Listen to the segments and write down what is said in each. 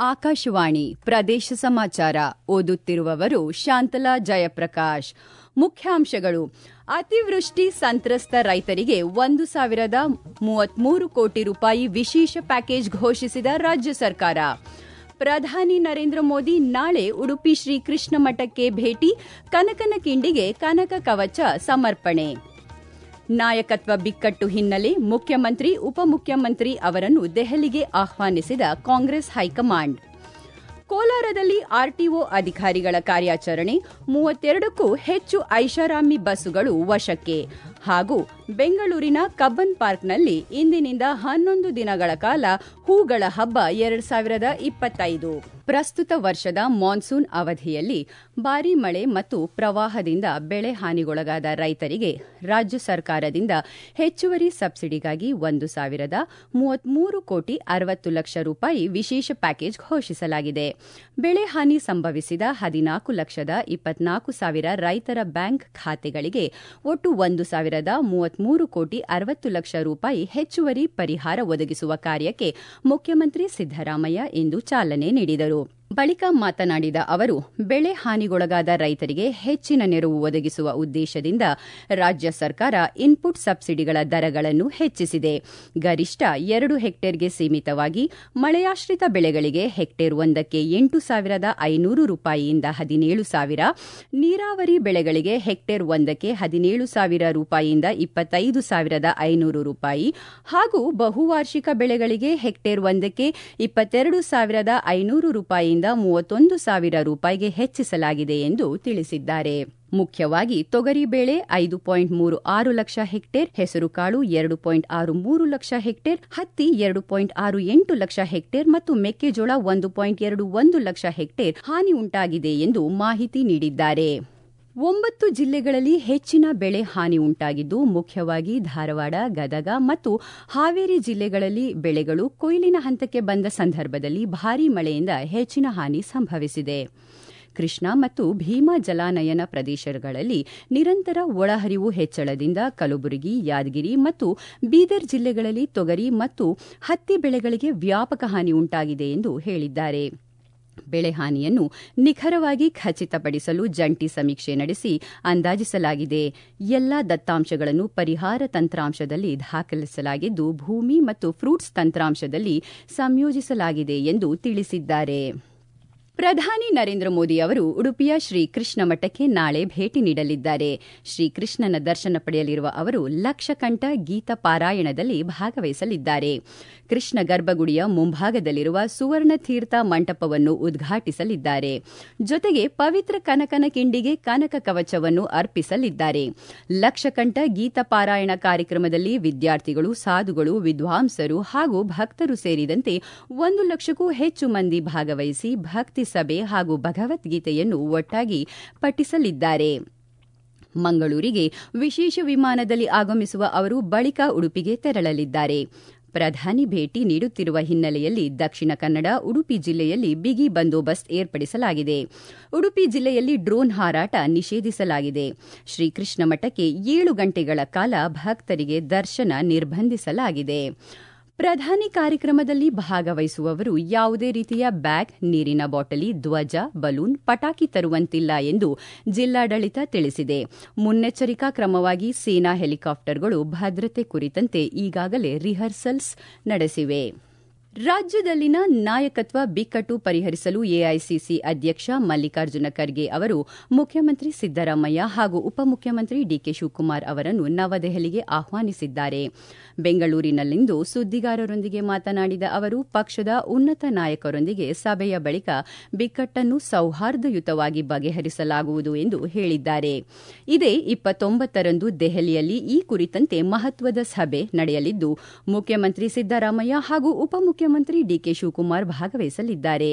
ಆಕಾಶವಾಣಿ ಪ್ರದೇಶ ಸಮಾಚಾರ ಓದುತ್ತಿರುವವರು ಶಾಂತಲಾ ಜಯಪ್ರಕಾಶ್ ಮುಖ್ಯಾಂಶಗಳು ಅತಿವೃಷ್ಟಿ ಸಂತ್ರಸ್ತ ರೈತರಿಗೆ ಒಂದು ಸಾವಿರದ ಮೂವತ್ಮೂರು ಕೋಟಿ ರೂಪಾಯಿ ವಿಶೇಷ ಪ್ಯಾಕೇಜ್ ಘೋಷಿಸಿದ ರಾಜ್ಯ ಸರ್ಕಾರ ಪ್ರಧಾನಿ ನರೇಂದ್ರ ಮೋದಿ ನಾಳೆ ಉಡುಪಿ ಶ್ರೀ ಕೃಷ್ಣ ಮಠಕ್ಕೆ ಭೇಟಿ ಕನಕನ ಕಿಂಡಿಗೆ ಕನಕ ಕವಚ ಸಮರ್ಪಣೆ ನಾಯಕತ್ವ ಬಿಕ್ಕಟ್ಟು ಹಿನ್ನೆಲೆ ಮುಖ್ಯಮಂತ್ರಿ ಉಪಮುಖ್ಯಮಂತ್ರಿ ಅವರನ್ನು ದೆಹಲಿಗೆ ಆಹ್ವಾನಿಸಿದ ಕಾಂಗ್ರೆಸ್ ಹೈಕಮಾಂಡ್ ಕೋಲಾರದಲ್ಲಿ ಆರ್ಟಿಒ ಅಧಿಕಾರಿಗಳ ಕಾರ್ಯಾಚರಣೆ ಮೂವತ್ತೆರಡಕ್ಕೂ ಹೆಚ್ಚು ಐಷಾರಾಮಿ ಬಸ್ಸುಗಳು ವಶಕ್ಕೆ ಹಾಗೂ ಬೆಂಗಳೂರಿನ ಕಬ್ಬನ್ ಪಾರ್ಕ್ನಲ್ಲಿ ಇಂದಿನಿಂದ ಹನ್ನೊಂದು ದಿನಗಳ ಕಾಲ ಹೂಗಳ ಹಬ್ಬ ಎರಡು ಸಾವಿರದ ಇಪ್ಪತ್ತೈದು ಪ್ರಸ್ತುತ ವರ್ಷದ ಮಾನ್ಸೂನ್ ಅವಧಿಯಲ್ಲಿ ಭಾರೀ ಮಳೆ ಮತ್ತು ಪ್ರವಾಹದಿಂದ ಬೆಳೆ ಹಾನಿಗೊಳಗಾದ ರೈತರಿಗೆ ರಾಜ್ಯ ಸರ್ಕಾರದಿಂದ ಹೆಚ್ಚುವರಿ ಸಬ್ಸಿಡಿಗಾಗಿ ಒಂದು ಸಾವಿರದ ಮೂವತ್ಮೂರು ಕೋಟಿ ಅರವತ್ತು ಲಕ್ಷ ರೂಪಾಯಿ ವಿಶೇಷ ಪ್ಯಾಕೇಜ್ ಘೋಷಿಸಲಾಗಿದೆ ಬೆಳೆ ಹಾನಿ ಸಂಭವಿಸಿದ ಹದಿನಾಲ್ಕು ಲಕ್ಷದ ಇಪ್ಪತ್ನಾಲ್ಕು ಸಾವಿರ ರೈತರ ಬ್ಯಾಂಕ್ ಖಾತೆಗಳಿಗೆ ಒಟ್ಟು ಒಂದು ಸಾವಿರದ ಮೂವತ್ಮೂರು ಕೋಟಿ ಅರವತ್ತು ಲಕ್ಷ ರೂಪಾಯಿ ಹೆಚ್ಚುವರಿ ಪರಿಹಾರ ಒದಗಿಸುವ ಕಾರ್ಯಕ್ಕೆ ಮುಖ್ಯಮಂತ್ರಿ ಸಿದ್ದರಾಮಯ್ಯ ಇಂದು ಚಾಲನೆ ನೀಡಿದರು ಬಳಿಕ ಮಾತನಾಡಿದ ಅವರು ಬೆಳೆ ಹಾನಿಗೊಳಗಾದ ರೈತರಿಗೆ ಹೆಚ್ಚಿನ ನೆರವು ಒದಗಿಸುವ ಉದ್ದೇಶದಿಂದ ರಾಜ್ಯ ಸರ್ಕಾರ ಇನ್ಪುಟ್ ಸಬ್ಸಿಡಿಗಳ ದರಗಳನ್ನು ಹೆಚ್ಚಿಸಿದೆ ಗರಿಷ್ಠ ಎರಡು ಹೆಕ್ಟೇರ್ಗೆ ಸೀಮಿತವಾಗಿ ಮಳೆಯಾಶ್ರಿತ ಬೆಳೆಗಳಿಗೆ ಹೆಕ್ಟೇರ್ ಒಂದಕ್ಕೆ ಎಂಟು ಸಾವಿರದ ಐನೂರು ರೂಪಾಯಿಯಿಂದ ಹದಿನೇಳು ಸಾವಿರ ನೀರಾವರಿ ಬೆಳೆಗಳಿಗೆ ಹೆಕ್ಟೇರ್ ಒಂದಕ್ಕೆ ಹದಿನೇಳು ಸಾವಿರ ರೂಪಾಯಿಯಿಂದ ಇಪ್ಪತ್ತೈದು ಸಾವಿರದ ಐನೂರು ರೂಪಾಯಿ ಹಾಗೂ ಬಹುವಾರ್ಷಿಕ ಬೆಳೆಗಳಿಗೆ ಹೆಕ್ಟೇರ್ ಒಂದಕ್ಕೆ ಇಪ್ಪತ್ತೆರಡು ಸಾವಿರದ ಐನೂರು ರೂಪಾಯಿಯಿಂದ ಮೂವತ್ತೊಂದು ಸಾವಿರ ರೂಪಾಯಿಗೆ ಹೆಚ್ಚಿಸಲಾಗಿದೆ ಎಂದು ತಿಳಿಸಿದ್ದಾರೆ ಮುಖ್ಯವಾಗಿ ತೊಗರಿಬೇಳೆ ಐದು ಪಾಯಿಂಟ್ ಮೂರು ಆರು ಲಕ್ಷ ಹೆಕ್ಟೇರ್ ಹೆಸರುಕಾಳು ಎರಡು ಪಾಯಿಂಟ್ ಆರು ಮೂರು ಲಕ್ಷ ಹೆಕ್ಟೇರ್ ಹತ್ತಿ ಎರಡು ಪಾಯಿಂಟ್ ಆರು ಎಂಟು ಲಕ್ಷ ಹೆಕ್ಟೇರ್ ಮತ್ತು ಮೆಕ್ಕೆಜೋಳ ಒಂದು ಪಾಯಿಂಟ್ ಎರಡು ಒಂದು ಲಕ್ಷ ಹೆಕ್ಟೇರ್ ಹಾನಿ ಉಂಟಾಗಿದೆ ಎಂದು ಮಾಹಿತಿ ನೀಡಿದ್ದಾರೆ ಒಂಬತ್ತು ಜಿಲ್ಲೆಗಳಲ್ಲಿ ಹೆಚ್ಚಿನ ಬೆಳೆ ಹಾನಿ ಉಂಟಾಗಿದ್ದು ಮುಖ್ಯವಾಗಿ ಧಾರವಾಡ ಗದಗ ಮತ್ತು ಹಾವೇರಿ ಜಿಲ್ಲೆಗಳಲ್ಲಿ ಬೆಳೆಗಳು ಕೊಯ್ಲಿನ ಹಂತಕ್ಕೆ ಬಂದ ಸಂದರ್ಭದಲ್ಲಿ ಭಾರೀ ಮಳೆಯಿಂದ ಹೆಚ್ಚಿನ ಹಾನಿ ಸಂಭವಿಸಿದೆ ಕೃಷ್ಣಾ ಮತ್ತು ಭೀಮಾ ಜಲಾನಯನ ಪ್ರದೇಶಗಳಲ್ಲಿ ನಿರಂತರ ಒಳಹರಿವು ಹೆಚ್ಚಳದಿಂದ ಕಲಬುರಗಿ ಯಾದಗಿರಿ ಮತ್ತು ಬೀದರ್ ಜಿಲ್ಲೆಗಳಲ್ಲಿ ತೊಗರಿ ಮತ್ತು ಹತ್ತಿ ಬೆಳೆಗಳಿಗೆ ವ್ಯಾಪಕ ಹಾನಿ ಉಂಟಾಗಿದೆ ಎಂದು ಹೇಳಿದ್ದಾರೆ ಬೆಳೆ ಹಾನಿಯನ್ನು ನಿಖರವಾಗಿ ಖಚಿತಪಡಿಸಲು ಜಂಟಿ ಸಮೀಕ್ಷೆ ನಡೆಸಿ ಅಂದಾಜಿಸಲಾಗಿದೆ ಎಲ್ಲಾ ದತ್ತಾಂಶಗಳನ್ನು ಪರಿಹಾರ ತಂತ್ರಾಂಶದಲ್ಲಿ ದಾಖಲಿಸಲಾಗಿದ್ದು ಭೂಮಿ ಮತ್ತು ಫ್ರೂಟ್ಸ್ ತಂತ್ರಾಂಶದಲ್ಲಿ ಸಂಯೋಜಿಸಲಾಗಿದೆ ಎಂದು ತಿಳಿಸಿದ್ದಾರೆ ಪ್ರಧಾನಿ ನರೇಂದ್ರ ಮೋದಿ ಅವರು ಉಡುಪಿಯ ಶ್ರೀ ಕೃಷ್ಣ ಮಠಕ್ಕೆ ನಾಳೆ ಭೇಟಿ ನೀಡಲಿದ್ದಾರೆ ಶ್ರೀಕೃಷ್ಣನ ದರ್ಶನ ಪಡೆಯಲಿರುವ ಅವರು ಲಕ್ಷಕಂಠ ಗೀತ ಪಾರಾಯಣದಲ್ಲಿ ಭಾಗವಹಿಸಲಿದ್ದಾರೆ ಕೃಷ್ಣ ಗರ್ಭಗುಡಿಯ ಮುಂಭಾಗದಲ್ಲಿರುವ ಸುವರ್ಣ ತೀರ್ಥ ಮಂಟಪವನ್ನು ಉದ್ಘಾಟಿಸಲಿದ್ದಾರೆ ಜೊತೆಗೆ ಪವಿತ್ರ ಕನಕನ ಕಿಂಡಿಗೆ ಕನಕ ಕವಚವನ್ನು ಅರ್ಪಿಸಲಿದ್ದಾರೆ ಲಕ್ಷಕಂಠ ಗೀತ ಪಾರಾಯಣ ಕಾರ್ಯಕ್ರಮದಲ್ಲಿ ವಿದ್ಯಾರ್ಥಿಗಳು ಸಾಧುಗಳು ವಿದ್ವಾಂಸರು ಹಾಗೂ ಭಕ್ತರು ಸೇರಿದಂತೆ ಒಂದು ಲಕ್ಷಕ್ಕೂ ಹೆಚ್ಚು ಮಂದಿ ಭಾಗವಹಿಸಿ ಭಕ್ತಿ ಸಭೆ ಹಾಗೂ ಭಗವದ್ಗೀತೆಯನ್ನು ಒಟ್ಟಾಗಿ ಪಠಿಸಲಿದ್ದಾರೆ ಮಂಗಳೂರಿಗೆ ವಿಶೇಷ ವಿಮಾನದಲ್ಲಿ ಆಗಮಿಸುವ ಅವರು ಬಳಿಕ ಉಡುಪಿಗೆ ತೆರಳಲಿದ್ದಾರೆ ಪ್ರಧಾನಿ ಭೇಟಿ ನೀಡುತ್ತಿರುವ ಹಿನ್ನೆಲೆಯಲ್ಲಿ ದಕ್ಷಿಣ ಕನ್ನಡ ಉಡುಪಿ ಜಿಲ್ಲೆಯಲ್ಲಿ ಬಿಗಿ ಬಂದೋಬಸ್ತ್ ಏರ್ಪಡಿಸಲಾಗಿದೆ ಉಡುಪಿ ಜಿಲ್ಲೆಯಲ್ಲಿ ಡ್ರೋನ್ ಹಾರಾಟ ನಿಷೇಧಿಸಲಾಗಿದೆ ಶ್ರೀಕೃಷ್ಣ ಮಠಕ್ಕೆ ಏಳು ಗಂಟೆಗಳ ಕಾಲ ಭಕ್ತರಿಗೆ ದರ್ಶನ ನಿರ್ಬಂಧಿಸಲಾಗಿದೆ ಪ್ರಧಾನಿ ಕಾರ್ಯಕ್ರಮದಲ್ಲಿ ಭಾಗವಹಿಸುವವರು ಯಾವುದೇ ರೀತಿಯ ಬ್ಯಾಗ್ ನೀರಿನ ಬಾಟಲಿ ಧ್ವಜ ಬಲೂನ್ ಪಟಾಕಿ ತರುವಂತಿಲ್ಲ ಎಂದು ಜಿಲ್ಲಾಡಳಿತ ತಿಳಿಸಿದೆ ಮುನ್ನೆಚ್ಚರಿಕಾ ಕ್ರಮವಾಗಿ ಸೇನಾ ಹೆಲಿಕಾಪ್ಟರ್ಗಳು ಭದ್ರತೆ ಕುರಿತಂತೆ ಈಗಾಗಲೇ ರಿಹರ್ಸಲ್ಸ್ ನಡೆಸಿವೆ ರಾಜ್ಯದಲ್ಲಿನ ನಾಯಕತ್ವ ಬಿಕ್ಕಟ್ಟು ಪರಿಹರಿಸಲು ಎಐಸಿಸಿ ಅಧ್ಯಕ್ಷ ಮಲ್ಲಿಕಾರ್ಜುನ ಖರ್ಗೆ ಅವರು ಮುಖ್ಯಮಂತ್ರಿ ಸಿದ್ದರಾಮಯ್ಯ ಹಾಗೂ ಉಪಮುಖ್ಯಮಂತ್ರಿ ಡಿಕೆ ಶಿವಕುಮಾರ್ ಅವರನ್ನು ನವದೆಹಲಿಗೆ ಆಹ್ವಾನಿಸಿದ್ದಾರೆ ಬೆಂಗಳೂರಿನಲ್ಲಿಂದು ಸುದ್ದಿಗಾರರೊಂದಿಗೆ ಮಾತನಾಡಿದ ಅವರು ಪಕ್ಷದ ಉನ್ನತ ನಾಯಕರೊಂದಿಗೆ ಸಭೆಯ ಬಳಿಕ ಬಿಕ್ಕಟ್ಟನ್ನು ಸೌಹಾರ್ದಯುತವಾಗಿ ಬಗೆಹರಿಸಲಾಗುವುದು ಎಂದು ಹೇಳಿದ್ದಾರೆ ಇದೇ ಇಪ್ಪತ್ತೊಂಬತ್ತರಂದು ದೆಹಲಿಯಲ್ಲಿ ಈ ಕುರಿತಂತೆ ಮಹತ್ವದ ಸಭೆ ನಡೆಯಲಿದ್ದು ಮುಖ್ಯಮಂತ್ರಿ ಸಿದ್ದರಾಮಯ್ಯ ಹಾಗೂ ಉಪಮುಖ್ಯಮಂತ್ರಿ ಮುಖ್ಯಮಂತ್ರಿ ಡಿಕೆ ಶಿವಕುಮಾರ್ ಭಾಗವಹಿಸಲಿದ್ದಾರೆ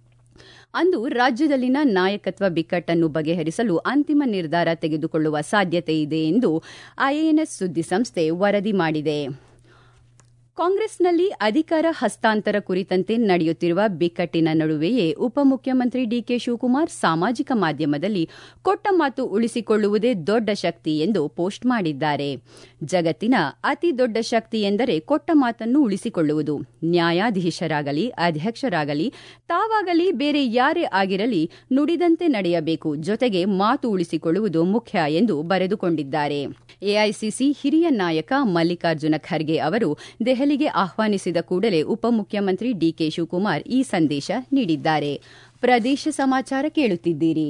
ಅಂದು ರಾಜ್ಯದಲ್ಲಿನ ನಾಯಕತ್ವ ಬಿಕ್ಕಟ್ಟನ್ನು ಬಗೆಹರಿಸಲು ಅಂತಿಮ ನಿರ್ಧಾರ ತೆಗೆದುಕೊಳ್ಳುವ ಸಾಧ್ಯತೆ ಇದೆ ಎಂದು ಐಎನ್ಎಸ್ ಸುದ್ದಿಸಂಸ್ಥೆ ವರದಿ ಮಾಡಿದೆ ಕಾಂಗ್ರೆಸ್ನಲ್ಲಿ ಅಧಿಕಾರ ಹಸ್ತಾಂತರ ಕುರಿತಂತೆ ನಡೆಯುತ್ತಿರುವ ಬಿಕ್ಕಟ್ಟಿನ ನಡುವೆಯೇ ಉಪಮುಖ್ಯಮಂತ್ರಿ ಡಿಕೆ ಶಿವಕುಮಾರ್ ಸಾಮಾಜಿಕ ಮಾಧ್ಯಮದಲ್ಲಿ ಕೊಟ್ಟ ಮಾತು ಉಳಿಸಿಕೊಳ್ಳುವುದೇ ದೊಡ್ಡ ಶಕ್ತಿ ಎಂದು ಪೋಸ್ಟ್ ಮಾಡಿದ್ದಾರೆ ಜಗತ್ತಿನ ಅತಿ ದೊಡ್ಡ ಶಕ್ತಿ ಎಂದರೆ ಕೊಟ್ಟ ಮಾತನ್ನು ಉಳಿಸಿಕೊಳ್ಳುವುದು ನ್ಯಾಯಾಧೀಶರಾಗಲಿ ಅಧ್ಯಕ್ಷರಾಗಲಿ ತಾವಾಗಲಿ ಬೇರೆ ಯಾರೇ ಆಗಿರಲಿ ನುಡಿದಂತೆ ನಡೆಯಬೇಕು ಜೊತೆಗೆ ಮಾತು ಉಳಿಸಿಕೊಳ್ಳುವುದು ಮುಖ್ಯ ಎಂದು ಬರೆದುಕೊಂಡಿದ್ದಾರೆ ಎಐಸಿಸಿ ಹಿರಿಯ ನಾಯಕ ಮಲ್ಲಿಕಾರ್ಜುನ ಖರ್ಗೆ ಅವರು ದೆಹಲಿಗೆ ಆಹ್ವಾನಿಸಿದ ಕೂಡಲೇ ಉಪಮುಖ್ಯಮಂತ್ರಿ ಡಿಕೆ ಶಿವಕುಮಾರ್ ಈ ಸಂದೇಶ ನೀಡಿದ್ದಾರೆ ಪ್ರದೇಶ ಸಮಾಚಾರ ಕೇಳುತ್ತಿದ್ದೀರಿ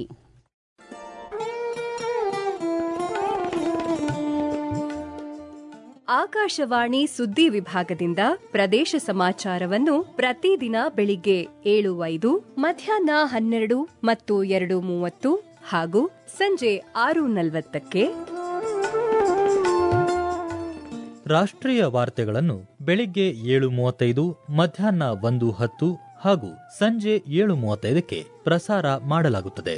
ಆಕಾಶವಾಣಿ ಸುದ್ದಿ ವಿಭಾಗದಿಂದ ಪ್ರದೇಶ ಸಮಾಚಾರವನ್ನು ಪ್ರತಿದಿನ ಬೆಳಿಗ್ಗೆ ಏಳು ಐದು ಮಧ್ಯಾಹ್ನ ಹನ್ನೆರಡು ಮತ್ತು ಎರಡು ಮೂವತ್ತು ಹಾಗೂ ಸಂಜೆ ಆರು ನಲವತ್ತಕ್ಕೆ ರಾಷ್ಟ್ರೀಯ ವಾರ್ತೆಗಳನ್ನು ಬೆಳಿಗ್ಗೆ ಏಳು ಮೂವತ್ತೈದು ಮಧ್ಯಾಹ್ನ ಒಂದು ಹತ್ತು ಹಾಗೂ ಸಂಜೆ ಏಳು ಮೂವತ್ತೈದಕ್ಕೆ ಪ್ರಸಾರ ಮಾಡಲಾಗುತ್ತದೆ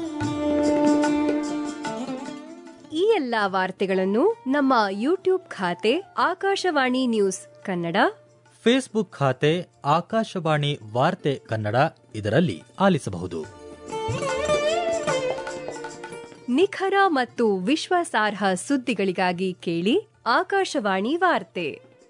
ಈ ಎಲ್ಲಾ ವಾರ್ತೆಗಳನ್ನು ನಮ್ಮ ಯೂಟ್ಯೂಬ್ ಖಾತೆ ಆಕಾಶವಾಣಿ ನ್ಯೂಸ್ ಕನ್ನಡ ಫೇಸ್ಬುಕ್ ಖಾತೆ ಆಕಾಶವಾಣಿ ವಾರ್ತೆ ಕನ್ನಡ ಇದರಲ್ಲಿ ಆಲಿಸಬಹುದು ನಿಖರ ಮತ್ತು ವಿಶ್ವಾಸಾರ್ಹ ಸುದ್ದಿಗಳಿಗಾಗಿ ಕೇಳಿ ಆಕಾಶವಾಣಿ ವಾರ್ತೆ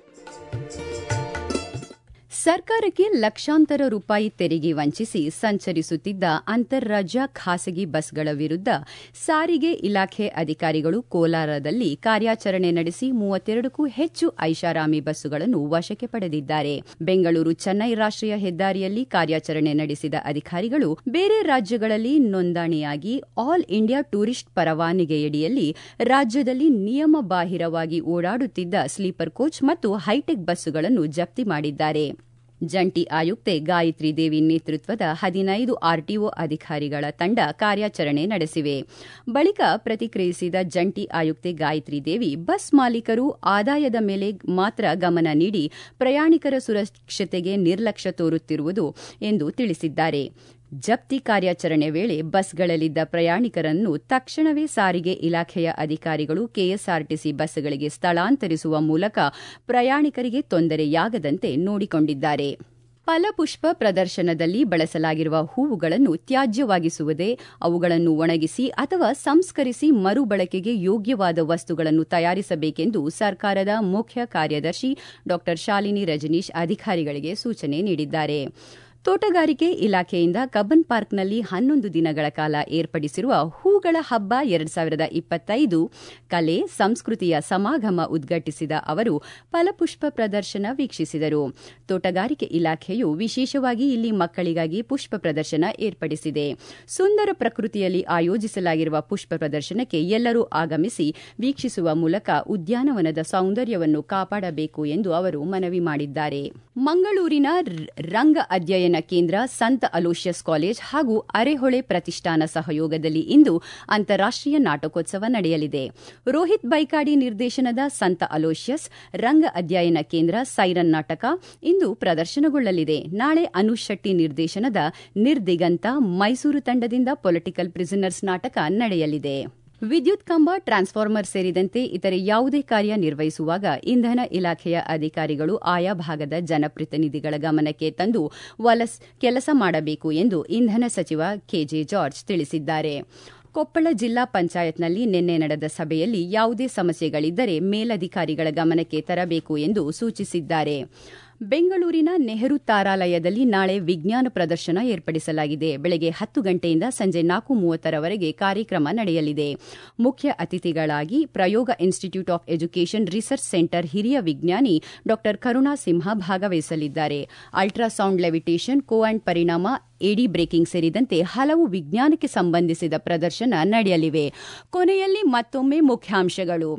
ಸರ್ಕಾರಕ್ಕೆ ಲಕ್ಷಾಂತರ ರೂಪಾಯಿ ತೆರಿಗೆ ವಂಚಿಸಿ ಸಂಚರಿಸುತ್ತಿದ್ದ ಅಂತಾರಾಜ್ಯ ಖಾಸಗಿ ಬಸ್ಗಳ ವಿರುದ್ಧ ಸಾರಿಗೆ ಇಲಾಖೆ ಅಧಿಕಾರಿಗಳು ಕೋಲಾರದಲ್ಲಿ ಕಾರ್ಯಾಚರಣೆ ನಡೆಸಿ ಮೂವತ್ತೆರಡಕ್ಕೂ ಹೆಚ್ಚು ಐಷಾರಾಮಿ ಬಸ್ಸುಗಳನ್ನು ವಶಕ್ಕೆ ಪಡೆದಿದ್ದಾರೆ ಬೆಂಗಳೂರು ಚೆನ್ನೈ ರಾಷ್ಟ್ರೀಯ ಹೆದ್ದಾರಿಯಲ್ಲಿ ಕಾರ್ಯಾಚರಣೆ ನಡೆಸಿದ ಅಧಿಕಾರಿಗಳು ಬೇರೆ ರಾಜ್ಯಗಳಲ್ಲಿ ನೋಂದಣಿಯಾಗಿ ಆಲ್ ಇಂಡಿಯಾ ಟೂರಿಸ್ಟ್ ಪರವಾನಗಿಯಡಿಯಲ್ಲಿ ರಾಜ್ಯದಲ್ಲಿ ನಿಯಮ ಬಾಹಿರವಾಗಿ ಓಡಾಡುತ್ತಿದ್ದ ಸ್ಲೀಪರ್ ಕೋಚ್ ಮತ್ತು ಹೈಟೆಕ್ ಬಸ್ಸುಗಳನ್ನು ಜಪ್ತಿ ಮಾಡಿದ್ದಾರೆ ಜಂಟಿ ಆಯುಕ್ತೆ ಗಾಯತ್ರಿ ದೇವಿ ನೇತೃತ್ವದ ಹದಿನೈದು ಆರ್ಟಿಒ ಅಧಿಕಾರಿಗಳ ತಂಡ ಕಾರ್ಯಾಚರಣೆ ನಡೆಸಿವೆ ಬಳಿಕ ಪ್ರತಿಕ್ರಿಯಿಸಿದ ಜಂಟಿ ಆಯುಕ್ತೆ ಗಾಯತ್ರಿ ದೇವಿ ಬಸ್ ಮಾಲೀಕರು ಆದಾಯದ ಮೇಲೆ ಮಾತ್ರ ಗಮನ ನೀಡಿ ಪ್ರಯಾಣಿಕರ ಸುರಕ್ಷತೆಗೆ ನಿರ್ಲಕ್ಷ್ಯ ತೋರುತ್ತಿರುವುದು ಎಂದು ತಿಳಿಸಿದ್ದಾರೆ ಜಪ್ತಿ ಕಾರ್ಯಾಚರಣೆ ವೇಳೆ ಬಸ್ಗಳಲ್ಲಿದ್ದ ಪ್ರಯಾಣಿಕರನ್ನು ತಕ್ಷಣವೇ ಸಾರಿಗೆ ಇಲಾಖೆಯ ಅಧಿಕಾರಿಗಳು ಕೆಎಸ್ಆರ್ಟಿಸಿ ಬಸ್ಗಳಿಗೆ ಸ್ಥಳಾಂತರಿಸುವ ಮೂಲಕ ಪ್ರಯಾಣಿಕರಿಗೆ ತೊಂದರೆಯಾಗದಂತೆ ನೋಡಿಕೊಂಡಿದ್ದಾರೆ ಫಲಪುಷ್ಪ ಪ್ರದರ್ಶನದಲ್ಲಿ ಬಳಸಲಾಗಿರುವ ಹೂವುಗಳನ್ನು ತ್ಯಾಜ್ಯವಾಗಿಸುವುದೇ ಅವುಗಳನ್ನು ಒಣಗಿಸಿ ಅಥವಾ ಸಂಸ್ಕರಿಸಿ ಮರುಬಳಕೆಗೆ ಯೋಗ್ಯವಾದ ವಸ್ತುಗಳನ್ನು ತಯಾರಿಸಬೇಕೆಂದು ಸರ್ಕಾರದ ಮುಖ್ಯ ಕಾರ್ಯದರ್ಶಿ ಡಾ ಶಾಲಿನಿ ರಜನೀಶ್ ಅಧಿಕಾರಿಗಳಿಗೆ ಸೂಚನೆ ನೀಡಿದ್ದಾರೆ ತೋಟಗಾರಿಕೆ ಇಲಾಖೆಯಿಂದ ಕಬ್ಬನ್ ಪಾರ್ಕ್ನಲ್ಲಿ ಹನ್ನೊಂದು ದಿನಗಳ ಕಾಲ ಏರ್ಪಡಿಸಿರುವ ಹೂಗಳ ಹಬ್ಬ ಎರಡ್ ಸಾವಿರದ ಇಪ್ಪತ್ತೈದು ಕಲೆ ಸಂಸ್ಕೃತಿಯ ಸಮಾಗಮ ಉದ್ಘಾಟಿಸಿದ ಅವರು ಫಲಪುಷ್ಪ ಪ್ರದರ್ಶನ ವೀಕ್ಷಿಸಿದರು ತೋಟಗಾರಿಕೆ ಇಲಾಖೆಯು ವಿಶೇಷವಾಗಿ ಇಲ್ಲಿ ಮಕ್ಕಳಿಗಾಗಿ ಪುಷ್ಪ ಪ್ರದರ್ಶನ ಏರ್ಪಡಿಸಿದೆ ಸುಂದರ ಪ್ರಕೃತಿಯಲ್ಲಿ ಆಯೋಜಿಸಲಾಗಿರುವ ಪುಷ್ಪ ಪ್ರದರ್ಶನಕ್ಕೆ ಎಲ್ಲರೂ ಆಗಮಿಸಿ ವೀಕ್ಷಿಸುವ ಮೂಲಕ ಉದ್ಯಾನವನದ ಸೌಂದರ್ಯವನ್ನು ಕಾಪಾಡಬೇಕು ಎಂದು ಅವರು ಮನವಿ ಮಾಡಿದ್ದಾರೆ ಮಂಗಳೂರಿನ ರಂಗ ಅಧ್ಯಯನ ಕೇಂದ್ರ ಸಂತ ಅಲೋಷಿಯಸ್ ಕಾಲೇಜ್ ಹಾಗೂ ಅರೆಹೊಳೆ ಪ್ರತಿಷ್ಠಾನ ಸಹಯೋಗದಲ್ಲಿ ಇಂದು ಅಂತಾರಾಷ್ಟೀಯ ನಾಟಕೋತ್ಸವ ನಡೆಯಲಿದೆ ರೋಹಿತ್ ಬೈಕಾಡಿ ನಿರ್ದೇಶನದ ಸಂತ ಅಲೋಷಿಯಸ್ ರಂಗ ಅಧ್ಯಯನ ಕೇಂದ್ರ ಸೈರನ್ ನಾಟಕ ಇಂದು ಪ್ರದರ್ಶನಗೊಳ್ಳಲಿದೆ ನಾಳೆ ಅನುಷ್ ಶೆಟ್ಟಿ ನಿರ್ದೇಶನದ ನಿರ್ದಿಗಂತ ಮೈಸೂರು ತಂಡದಿಂದ ಪೊಲಿಟಿಕಲ್ ಪ್ರಿಸನರ್ಸ್ ನಾಟಕ ನಡೆಯಲಿದೆ ವಿದ್ಯುತ್ ಕಂಬ ಟ್ರಾನ್ಸ್ಫಾರ್ಮರ್ ಸೇರಿದಂತೆ ಇತರೆ ಯಾವುದೇ ಕಾರ್ಯ ನಿರ್ವಹಿಸುವಾಗ ಇಂಧನ ಇಲಾಖೆಯ ಅಧಿಕಾರಿಗಳು ಆಯಾ ಭಾಗದ ಜನಪ್ರತಿನಿಧಿಗಳ ಗಮನಕ್ಕೆ ತಂದು ವಲಸ್ ಕೆಲಸ ಮಾಡಬೇಕು ಎಂದು ಇಂಧನ ಸಚಿವ ಕೆಜೆ ಜಾರ್ಜ್ ತಿಳಿಸಿದ್ದಾರೆ ಕೊಪ್ಪಳ ಜಿಲ್ಲಾ ಪಂಚಾಯತ್ನಲ್ಲಿ ನಿನ್ನೆ ನಡೆದ ಸಭೆಯಲ್ಲಿ ಯಾವುದೇ ಸಮಸ್ಯೆಗಳಿದ್ದರೆ ಮೇಲಧಿಕಾರಿಗಳ ಗಮನಕ್ಕೆ ತರಬೇಕು ಎಂದು ಸೂಚಿಸಿದ್ದಾರೆ ಬೆಂಗಳೂರಿನ ನೆಹರು ತಾರಾಲಯದಲ್ಲಿ ನಾಳೆ ವಿಜ್ಞಾನ ಪ್ರದರ್ಶನ ಏರ್ಪಡಿಸಲಾಗಿದೆ ಬೆಳಗ್ಗೆ ಹತ್ತು ಗಂಟೆಯಿಂದ ಸಂಜೆ ನಾಲ್ಕು ಮೂವತ್ತರವರೆಗೆ ಕಾರ್ಯಕ್ರಮ ನಡೆಯಲಿದೆ ಮುಖ್ಯ ಅತಿಥಿಗಳಾಗಿ Prayoga institute of education research centre ಹಿರಿಯ ವಿಜ್ಞಾನಿ ಡಾ ಕರುಣಾ ಸಿಂಹ ಭಾಗವಹಿಸಲಿದ್ದಾರೆ ಅಲ್ಟ್ರಾಸೌಂಡ್ ಲೆವಿಟೇಷನ್ ಕೋ ಅಂಡ್ ಪರಿಣಾಮ ಎಡಿ ಬ್ರೇಕಿಂಗ್ ಸೇರಿದಂತೆ ಹಲವು ವಿಜ್ಞಾನಕ್ಕೆ ಸಂಬಂಧಿಸಿದ ಪ್ರದರ್ಶನ ನಡೆಯಲಿವೆ ಕೊನೆಯಲ್ಲಿ ಮತ್ತೊಮ್ಮೆ ಮುಖ್ಯಾಂಶಗಳು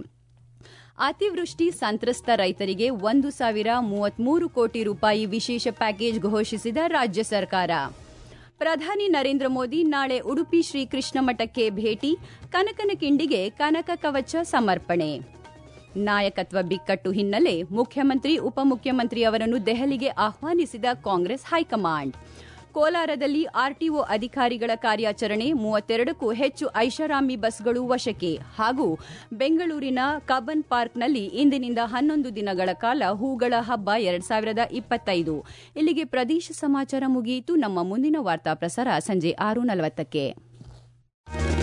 ಅತಿವೃಷ್ಟಿ ಸಂತ್ರಸ್ತ ರೈತರಿಗೆ ಒಂದು ಸಾವಿರ ಮೂವತ್ಮೂರು ಕೋಟಿ ರೂಪಾಯಿ ವಿಶೇಷ ಪ್ಯಾಕೇಜ್ ಘೋಷಿಸಿದ ರಾಜ್ಯ ಸರ್ಕಾರ ಪ್ರಧಾನಿ ನರೇಂದ್ರ ಮೋದಿ ನಾಳೆ ಉಡುಪಿ ಶ್ರೀಕೃಷ್ಣ ಮಠಕ್ಕೆ ಭೇಟಿ ಕನಕನ ಕಿಂಡಿಗೆ ಕನಕ ಕವಚ ಸಮರ್ಪಣೆ ನಾಯಕತ್ವ ಬಿಕ್ಕಟ್ಟು ಹಿನ್ನೆಲೆ ಮುಖ್ಯಮಂತ್ರಿ ಉಪಮುಖ್ಯಮಂತ್ರಿ ಅವರನ್ನು ದೆಹಲಿಗೆ ಆಹ್ವಾನಿಸಿದ ಕಾಂಗ್ರೆಸ್ ಹೈಕಮಾಂಡ್ ಕೋಲಾರದಲ್ಲಿ ಆರ್ಟಿಒ ಅಧಿಕಾರಿಗಳ ಕಾರ್ಯಾಚರಣೆ ಮೂವತ್ತೆರಡಕ್ಕೂ ಹೆಚ್ಚು ಐಷಾರಾಮಿ ಬಸ್ಗಳು ವಶಕ್ಕೆ ಹಾಗೂ ಬೆಂಗಳೂರಿನ ಕಬ್ಬನ್ ಪಾರ್ಕ್ನಲ್ಲಿ ಇಂದಿನಿಂದ ಹನ್ನೊಂದು ದಿನಗಳ ಕಾಲ ಹೂಗಳ ಹಬ್ಬ ಎರಡ್ ಸಾವಿರದ ಇಪ್ಪತ್ತೈದು ಇಲ್ಲಿಗೆ ಪ್ರದೇಶ ಸಮಾಚಾರ ಮುಗಿಯಿತು ನಮ್ಮ ಮುಂದಿನ ವಾರ್ತಾ ಪ್ರಸಾರ ಸಂಜೆ ಆರು ನಲವತ್ತಕ್ಕೆ